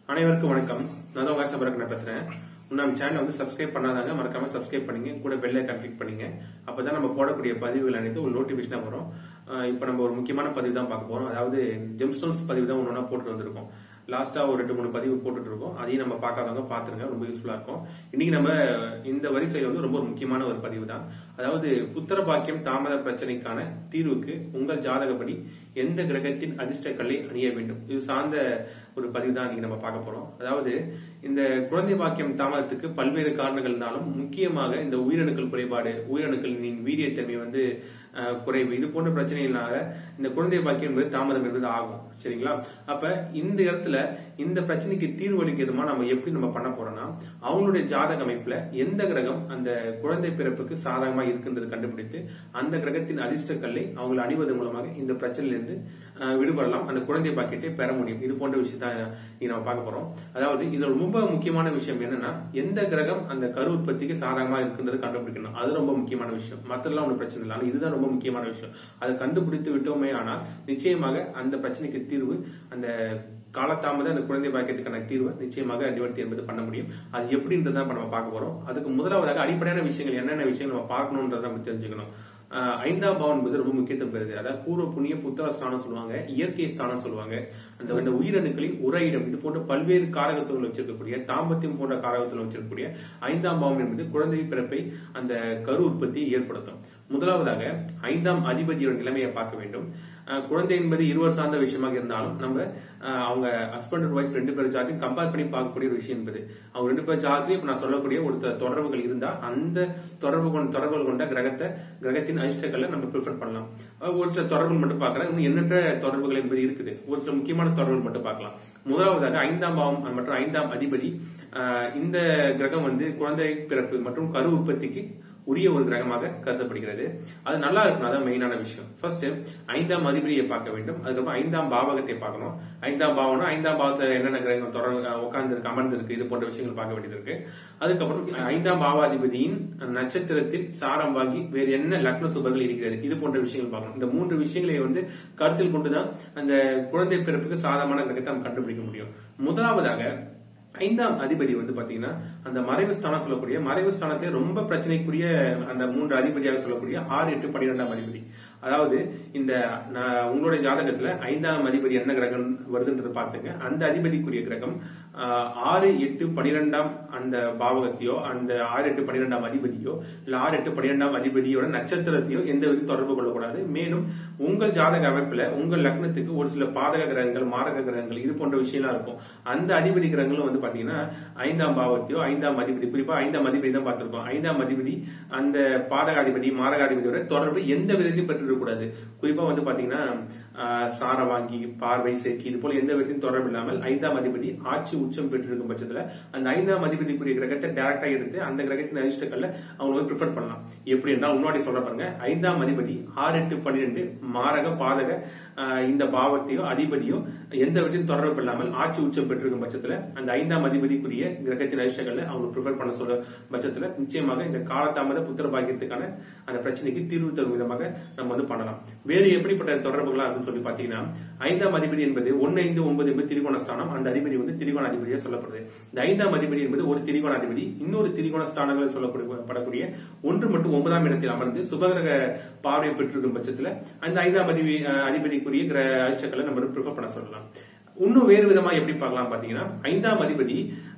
அனைவருக்கும் வணக்கம் நான் தான் உங்க சபரக் நான் பேசுறேன் இன்னும் நம்ம சேனலை வந்து சப்ஸ்கிரைப் பண்ணாதாங்க மறக்காம சப்ஸ்கிரைப் பண்ணுங்க கூட பெல் ஐக்கான் கிளிக் பண்ணுங்க அப்பதான் நம்ம போடக்கூடிய பதிவுகள் அனைத்து ஒரு நோட்டிபிகேஷனா வரும் அஹ் இப்போ நம்ம ஒரு முக்கியமான பதிவு தான் பார்க்க போறோம் அதாவது ஜெம்ஸ்டோன்ஸ் பதிவு தான் ஒன்று போட்டு வந்திருக்கோம் லாஸ்டா ஒரு ரெண்டு மூணு பதிவு போட்டுட்டு இருக்கோம் அதையும் நம்ம பார்க்காதவங்க பாத்துருங்க ரொம்ப யூஸ்ஃபுல்லா இருக்கும் இன்னைக்கு நம்ம இந்த வரிசையில் வந்து ரொம்ப ஒரு முக்கியமான ஒரு பதிவு தான் அதாவது புத்திர பாக்கியம் தாமத பிரச்சனைக்கான தீர்வுக்கு உங்கள் ஜாதகப்படி எந்த கிரகத்தின் அதிர்ஷ்ட கல்லை அணிய வேண்டும் இது சார்ந்த ஒரு பதிவு தான் இன்னைக்கு நம்ம பார்க்க போறோம் அதாவது இந்த குழந்தை பாக்கியம் தாமதத்துக்கு பல்வேறு காரணங்கள்னாலும் முக்கியமாக இந்த உயிரணுக்கள் குறைபாடு உயிரணுக்களின் வீரியத்தன்மை வந்து அஹ், குறைவு இது போன்ற பிரச்சனைகளால இந்த குழந்தை பாக்கியம் என்பது தாமதம் என்பது ஆகும் சரிங்களா அப்ப இந்த இடத்துல இந்த பிரச்சனைக்கு தீர்வு அளிக்கிறதுமா நம்ம எப்படி நம்ம பண்ண போறோம்னா அவங்களுடைய ஜாதக அமைப்புல எந்த கிரகம் அந்த குழந்தை பிறப்புக்கு சாதகமா இருக்குன்றது கண்டுபிடித்து அந்த கிரகத்தின் அதிர்ஷ்ட கல்லை அவங்களை அணிவதன் மூலமாக இந்த பிரச்சனையிலிருந்து அஹ், விடுபடலாம் அந்த குழந்தை பாக்கியத்தை பெற முடியும் இது போன்ற விஷயத்த இங்க நம்ம பார்க்க போறோம் அதாவது இதுல ரொம்ப முக்கியமான விஷயம் என்னன்னா எந்த கிரகம் அந்த கரு உற்பத்திக்கு சாதகமா இருக்குன்றது கண்டுபிடிக்கணும் அது ரொம்ப முக்கியமான விஷயம் மத்தெல்லாம் ஒன்றும் பிரச்சனை இல்லை ஆனா இதுதான் ரொம்ப முக்கியமான விஷயம் அதை கண்டுபிடித்து விட்டோமே ஆனால் நிச்சயமாக அந்த பிரச்சனைக்கு தீர்வு அந்த காலத்தாமத அந்த குழந்தை பாக்கியத்துக்கான தீர்வை நிச்சயமாக நிவர்த்தி என்பது பண்ண முடியும் அது எப்படின்றத இப்ப நம்ம பார்க்க போறோம் அதுக்கு முதலாவதாக அடிப்படையான விஷயங்கள் என்னென்ன விஷயங்கள் நம்ம பார்க்கணுன்றதை நம்ம தெரிஞ்சுக்கணும் ஆஹ் ஐந்தாம் பாவம் என்பது ரொம்ப முக்கியத்துவம் பெறுது அதாவது பூர்வ புண்ணிய புத்தக ஸ்தானம் சொல்லுவாங்க இயற்கை ஸ்தானம் சொல்லுவாங்க அந்த அந்த உயிரணுக்களின் உரையிடம் இது போன்ற பல்வேறு காரகத்துவங்கள் வச்சிருக்கக்கூடிய தாம்பத்தியம் போன்ற காரகத்துவங்கள் வச்சிருக்கக்கூடிய ஐந்தாம் பாவம் என்பது குழந்தை பிறப்பை அந்த கரு உற்பத்தியை ஏற்படுத்தும் முதலாவதாக ஐந்தாம் அதிபதியோட நிலைமையை பார்க்க வேண்டும் அஹ் குழந்தை என்பது இருவர் சார்ந்த விஷயமாக இருந்தாலும் நம்ம அஹ் அவங்க ஹஸ்பண்ட் அண்ட் ஒய்ஃப் ரெண்டு பேர் ஜாதியும் கம்பேர் பண்ணி பார்க்கக்கூடிய ஒரு விஷயம் என்பது அவங்க ரெண்டு பேர் ஜாதியும் இப்ப நான் சொல்லக்கூடிய ஒரு த- தொடர்புகள் இருந்தா அந்த தொடர்பு கொண்ட தொடர்புகள் கொண்ட கிரகத்தை கிரகத்தின் அதிர்ஷ்டங்களை நம்ம ப்ரிஃபர் பண்ணலாம் அஹ் ஒரு சில தொடர்புகள் மட்டும் பார்க்கலாம் இன்னும் எண்ணற்ற தொடர்புகள் என்பது இருக்குது ஒரு சில முக்கியமான தொடர்புகள் மட்டும் பார்க்கலாம் முதலாவதாக ஐந்தாம் பாவம் மற்றும் ஐந்தாம் அதிபதி அஹ் இந்த கிரகம் வந்து குழந்தை பிறப்பு மற்றும் கரு உற்பத்திக்கு உரிய ஒரு கிரகமாக கருதப்படுகிறது அது நல்லா இருக்கணும் அதான் மெயினான விஷயம் ஃபர்ஸ்ட் ஐந்தாம் அதிபதியை பார்க்க வேண்டும் அதுக்கப்புறம் ஐந்தாம் பாவகத்தை பார்க்கணும் ஐந்தாம் பாவம்னா ஐந்தாம் பாவத்துல என்னென்ன கிரகங்கள் தொடர்பு உட்கார்ந்து இருக்கு அமர்ந்து இருக்கு இது போன்ற விஷயங்கள் பார்க்க வேண்டியது இருக்கு அதுக்கப்புறம் ஐந்தாம் பாவாதிபதியின் நட்சத்திரத்தில் சாரம் வாங்கி வேறு என்ன லக்ன சுபர்கள் இருக்கிறது இது போன்ற விஷயங்கள் பார்க்கணும் இந்த மூன்று விஷயங்களை வந்து கருத்தில் கொண்டுதான் அந்த குழந்தை பிறப்புக்கு சாதகமான கிரகத்தை நம்ம கண்டுபிடிக்க முடியும் முதலாவதாக ஐந்தாம் அதிபதி வந்து பாத்தீங்கன்னா அந்த மறைவு ஸ்தானம் சொல்லக்கூடிய மறைவு ஸ்தானத்திலே ரொம்ப பிரச்சனைக்குரிய அந்த மூன்று அதிபதியாக சொல்லக்கூடிய ஆறு எட்டு பன்னிரெண்டாம் அதிபதி அதாவது இந்த நான் உங்களுடைய ஜாதகத்துல ஐந்தாம் அதிபதி என்ன கிரகம் வருதுன்றது பார்த்துங்க அந்த அதிபதிக்குரிய கிரகம் ஆஹ், ஆறு எட்டு பன்னிரெண்டாம் அந்த பாவகத்தையோ அந்த ஆறு எட்டு பன்னிரெண்டாம் அதிபதியோ இல்ல ஆறு எட்டு பன்னிரெண்டாம் அதிபதியோட நட்சத்திரத்தையோ எந்த வித தொடர்பு கொள்ளக்கூடாது மேலும் உங்கள் ஜாதக அமைப்புல உங்கள் லக்னத்துக்கு ஒரு சில பாதக கிரகங்கள் மாரக கிரகங்கள் இது போன்ற விஷயம்லாம் இருக்கும் அந்த அதிபதி கிரகங்களும் வந்து பாத்தீங்கன்னா ஐந்தாம் பாவத்தையோ ஐந்தாம் அதிபதி குறிப்பா ஐந்தாம் அதிபதி தான் பார்த்திருக்கோம் ஐந்தாம் அதிபதி அந்த பாதகாதிபதி மாரகாதிபதியோட தொடர்பு எந்த விதத்தையும் பெற்றிருக்கக்கூடாது குறிப்பா வந்து பாத்தீங்கன்னா ஆஹ், சார வாங்கி பார்வை சேர்க்கி இது போல எந்த விதத்தையும் தொடர்பு இல்லாமல் ஐந்தாம் அதிபதி ஆட்சி உச்சம் பெற்றிருக்கும் பட்சத்துல அந்த ஐந்தாம் அதிபதிக்குரிய கிரகத்தை டைரக்டா எடுத்து அந்த கிரகத்தின் அதிர்ஷ்டக்கல்ல அவங்க வந்து ப்ரிஃபர் பண்ணலாம் எப்படி என்றால் முன்னாடி சொல்ற பாருங்க ஐந்தாம் அதிபதி ஆறு எட்டு பன்னிரெண்டு மாரக பாதக ஆஹ், இந்த பாவத்தையோ அதிபதியோ எந்த விதத்தையும் தொடர்பு இல்லாமல் ஆட்சி உச்சம் பெற்றிருக்கும் பட்சத்துல அந்த ஐந்தாம் அதிபதிக்குரிய கிரகத்தின் அதிர்ஷ்டங்களை அவங்க ப்ரிஃபர் பண்ண சொல்ற பட்சத்துல நிச்சயமாக இந்த காலதாமத புத்திர பாக்கியத்துக்கான அந்த பிரச்சனைக்கு தீர்வு தரும் விதமாக நம்ம வந்து பண்ணலாம் வேறு எப்படிப்பட்ட தொடர்புகளா இருக்குன்னு சொல்லி பாத்தீங்கன்னா ஐந்தாம் அதிபதி என்பது ஒன்னு ஐந்து ஒன்பது என்பது திரிகோண ஸ்தானம் அந்த அதிபதி வந்து திரிகோண அதிபதியா சொல்லப்படுது இந்த ஐந்தாம் அதிபதி என்பது ஒரு திரிகோண அதிபதி இன்னொரு திரிகோண ஸ்தானங்கள் சொல்லக்கூடிய படக்கூடிய ஒன்று மற்றும் ஒன்பதாம் இடத்தில் அமர்ந்து சுபகிரக பார்வை பெற்றிருக்கும் பட்சத்துல அந்த ஐந்தாம் அதிபதி அஹ், அதிபதிக்குரிய கிர அதிர்ஷ்டங்களை நம்ம ப்ரிஃபர் பண்ண சொல்லலாம் இன்னும் வேறு விதமா எப்படி பார்க்கலாம் பாத்தீங்கன்னா ஐந்தாம் அதிபதி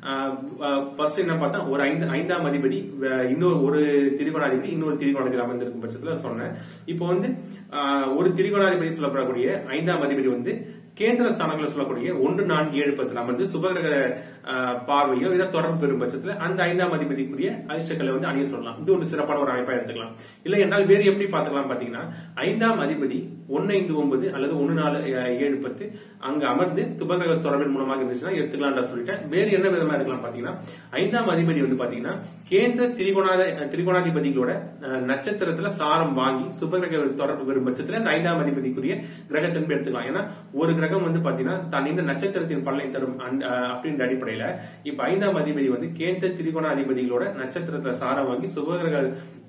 ஃபர்ஸ்ட் என்ன பார்த்தா ஒரு ஐந்து ஐந்தாம் அதிபதி அஹ், இன்னொரு ஒரு திரிகோணாதிபதி இன்னொரு திரிகோணத்தில் அமர்ந்திருக்கும் பட்சத்துல சொன்னேன் இப்போ வந்து ஆஹ், ஒரு திரிகோணாதிபதி சொல்லப்படக்கூடிய ஐந்தாம் அதிபதி வந்து கேந்திர ஸ்தானங்களை சொல்லக்கூடிய ஒன்று நான்கு ஏழு பத்தில் அமர்ந்து சுபகிரக ஆஹ், பார்வையோ இதை தொடர்பு பெறும் பட்சத்துல அந்த ஐந்தாம் அதிபதிக்குரிய அதிர்ஷ்டங்களை வந்து அணிய சொல்லலாம் இது ஒரு சிறப்பான ஒரு அமைப்பா எடுத்துக்கலாம் இல்லை என்றால் வேறு எப்படி பார்த்துக்கலாம் பாத்தீங்கன்னா ஐந்தாம் அதிபதி ஒன்னு ஐந்து ஒன்பது அல்லது ஒன்னு நாலு அஹ், ஏழு பத்து அங்க அமர்ந்து சுபகிரக தொடர்பின் மூலமாக இருந்துச்சுன்னா எடுத்துக்கலாம்னு சொல்லிட்டேன் வேறு என்ன விதமா இருக்கலாம் பாத்தீங்கன்னா ஐந்தாம் அதிபதி வந்து பாத்தீங்கன்னா கேந்திர திரிகோணாத திரிகோணாதிபதிகளோட அஹ், நட்சத்திரத்துல சாரம் வாங்கி சுபகிரக தொடர்பு பெறும் பட்சத்துல இந்த ஐந்தாம் அதிபதிக்குரிய கிரகத்தின் எடுத்துக்கலாம் ஏன்னா ஒரு கிரகம் வந்து பாத்தீங்கன்னா தான் இந்த நட்சத்திரத்தின் பலனை தரும் அந்த- அஹ், அப்படின்ற அடிப்படையில இப்ப ஐந்தாம் அதிபதி வந்து கேந்திர திரிகோண அதிபதிகளோட நட்சத்திரத்துல சாரம் வாங்கி சுபகிரக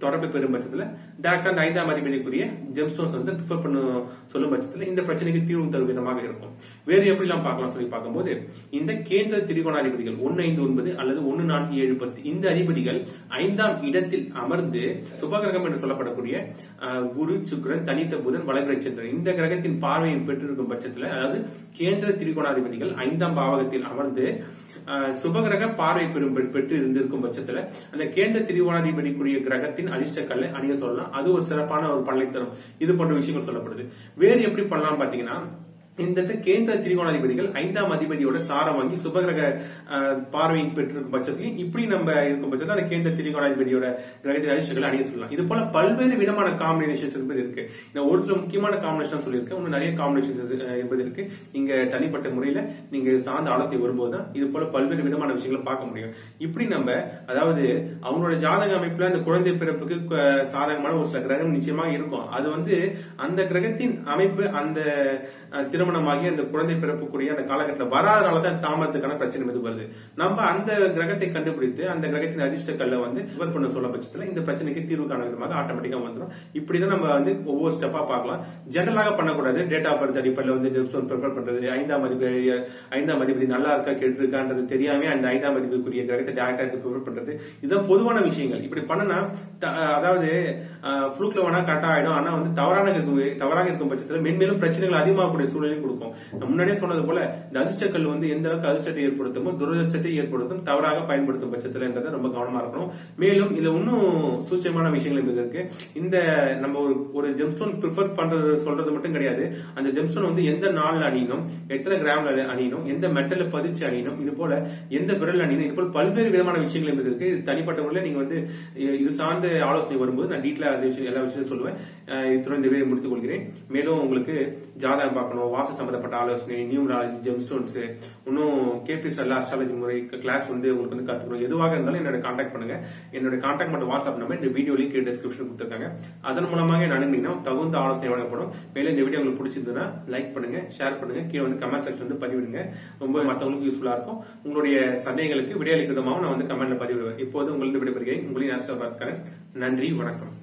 தொடர்பு பெறும் பட்சத்துல டேரக்டா அந்த ஐந்தாம் அதிபதிக்குரிய ஜெம்ஸ்டோன்ஸ் வந்து ப்ரிஃபர் பண்ணும் சொல்லும் பட்சத்துல இந்த பிரச்சனைக்கு தீர்வு தரும் விதமாக இருக்கும் வேறு எப்படிலாம் பார்க்கலாம் சொல்லி பார்க்கும்போது இந்த கேந்திர திரிகோணாதிபதிகள் ஒன்னு ஐந்து ஒன்பது அல்லது ஒன்னு நான்கு ஏழு பத்து இந்த அதிபதிகள் ஐந்தாம் இடத்தில் அமர்ந்து சுபகிரகம் என்று சொல்லப்படக்கூடிய அஹ், குரு சுக்கிரன் தனித்த புதன் வளர்கிற சந்திரன் இந்த கிரகத்தின் பார்வையை பெற்றிருக்கும் பட்சத்துல அதாவது கேந்திர திரிகோணாதிபதிகள் ஐந்தாம் பாவகத்தில் அமர்ந்து அஹ், சுபகிரக பார்வை பெறும் பெற்று இருந்திருக்கும் பட்சத்துல அந்த கேந்திர திரிகோணாதிபதிக்குரிய கிரகத்தின் அதிர்ஷ்ட கல்லை அணிய சொல்லலாம் அது ஒரு சிறப்பான ஒரு பலனை தரும் இது போன்ற விஷயங்கள் சொல்லப்படுது வேறு எப்படி பண்ணலாம் பாத்தீங்கன்னா இந்த இடத்துல கேந்திர திரிகோணாதிபதிகள் ஐந்தாம் அதிபதியோட சாரம் வாங்கி சுபகிரக அஹ், பார்வை பெற்றிருக்கும் பட்சத்திலையும் இப்படி நம்ம இருக்கும் பட்சத்தில் அந்த கேந்திர திரிகோணாதிபதியோட கிரகத்தின் அதிர்ஷ்டங்களை அணிய சொல்லலாம் இது போல பல்வேறு விதமான காம்பினேஷன்ஸ் என்பது இருக்கு நான் ஒரு சில முக்கியமான காம்பினேஷன் சொல்லியிருக்கேன் இன்னும் நிறைய காம்பினேஷன்ஸ் என்பது இருக்கு நீங்க தனிப்பட்ட முறையில நீங்க சார்ந்த ஆலோசனை வரும்போது தான் இது போல பல்வேறு விதமான விஷயங்களை பார்க்க முடியும் இப்படி நம்ம அதாவது அவங்களோட ஜாதக அமைப்புல அந்த குழந்தை பிறப்புக்கு க- சாதகமான ஒரு சில கிரகம் நிச்சயமா இருக்கும் அது வந்து அந்த கிரகத்தின் அமைப்பு அந்த அஹ், திருமணமாகி அந்த குழந்தை பிறப்புக்குரிய அந்த காலகட்டத்தில் வராதனால தான் தாமதத்துக்கான பிரச்சனை இது வருது நம்ம அந்த கிரகத்தை கண்டுபிடித்து அந்த கிரகத்தின் அதிர்ஷ்ட கல்லை வந்து இவர் பண்ண சொல்ல பட்சத்துல இந்த பிரச்சனைக்கு தீர்வு காண விதமாக ஆட்டோமேட்டிக்கா வந்துடும் இப்படிதான் நம்ம வந்து ஒவ்வொரு ஸ்டெப்பா பார்க்கலாம் ஜெனரலாக பண்ணக்கூடாது டேட் ஆஃப் பர்த் அடிப்படையில் வந்து ஜெம்ஸ்டோன் ப்ரிப்பேர் பண்றது ஐந்தாம் அதிபதி ஐந்தாம் அதிபதி நல்லா இருக்கா கெட்டு இருக்கான்றது தெரியாம அந்த ஐந்தாம் அதிபதிக்குரிய கிரகத்தை டேரக்டா ப்ரிப்பேர் பண்றது இதுதான் பொதுவான விஷயங்கள் இப்படி பண்ணனா த- அதாவது ஃப்ளூக்ல வேணா கரெக்டா ஆயிடும் ஆனா வந்து தவறான இருக்கும் தவறாக இருக்கும் பட்சத்துல மென்மேலும் பிரச்சனைகள் அதிகமாகக்கூடிய சூழ்நிலையும் கொடுக்கும் நான் முன்னாடியே சொன்னது போல இந்த அதிர்ஷ்டக்கல் வந்து எந்த அளவுக்கு அதிர்ஷ்டத்தை ஏற்படுத்துமோ துரதிர்ஷ்டத்தை ஏற்படுத்தும் தவறாக பயன்படுத்தும் பட்சத்துல ரொம்ப கவனமா இருக்கணும் மேலும் இதுல இன்னும் சூட்சமான விஷயங்கள் என்பது இருக்கு இந்த நம்ம ஒரு ஒரு ஜெம்ஸ்டோன் ப்ரிஃபர் பண்றது சொல்றது மட்டும் கிடையாது அந்த ஜெம்ஸ்டோன் வந்து எந்த நாள்ல அணியணும் எத்தனை கிராம்ல அணியணும் எந்த மெட்டல்ல பதிச்சு அணியணும் இது போல எந்த விரல் அணியணும் இது போல பல்வேறு விதமான விஷயங்கள் என்பது இருக்கு இது தனிப்பட்ட முறையில் நீங்க வந்து இ- இது சார்ந்த ஆலோசனை வரும்போது நான் டீட்டெயிலா அது விஷயம் எல்லா விஷயம் சொல்லுவேன் அஹ் இத்துடன் இந்த வீடியோ முடித்துக் கொள்கிறேன் மேலும் உங்களுக்கு ஜாதகம் பார்க்கணும் வாசு சம்பந்தப்பட்ட ஆலோசனை நியூமராலஜி ஜெம்ஸ்டோன்ஸ் இன்னும் கேபி ஸ்டெல்லா அஸ்ட்ராலஜி முறை கிளாஸ் வந்து உங்களுக்கு வந்து கத்துக்கணும் எதுவாக இருந்தாலும் என்னோட கான்டாக்ட் பண்ணுங்க என்னோட கான்டாக்ட் மற்றும் வாட்ஸ்அப் நம்பர் இந்த வீடியோ லிங்க் டிஸ்கிரிப்ஷன் கொடுத்துருக்காங்க அதன் மூலமாக என்ன அணுகுனீங்கன்னா தகுந்த ஆலோசனை வழங்கப்படும் மேலும் இந்த வீடியோ உங்களுக்கு பிடிச்சிருந்ததுன்னா லைக் பண்ணுங்க ஷேர் பண்ணுங்க கீழே வந்து கமெண்ட் செக்ஷன் வந்து பதிவிடுங்க ரொம்ப மற்றவங்களுக்கு யூஸ்ஃபுல்லா இருக்கும் உங்களுடைய சந்தேகங்களுக்கு விடையளிக்கிறதுமாகவும் நான் வந்து கமெண்ட்ல பதிவிடுவேன் இப்போது உங்களுக்கு விடைபெறுகிறேன் உங்களின் ஆஸ்ட்ரோ நன்றி வணக்கம்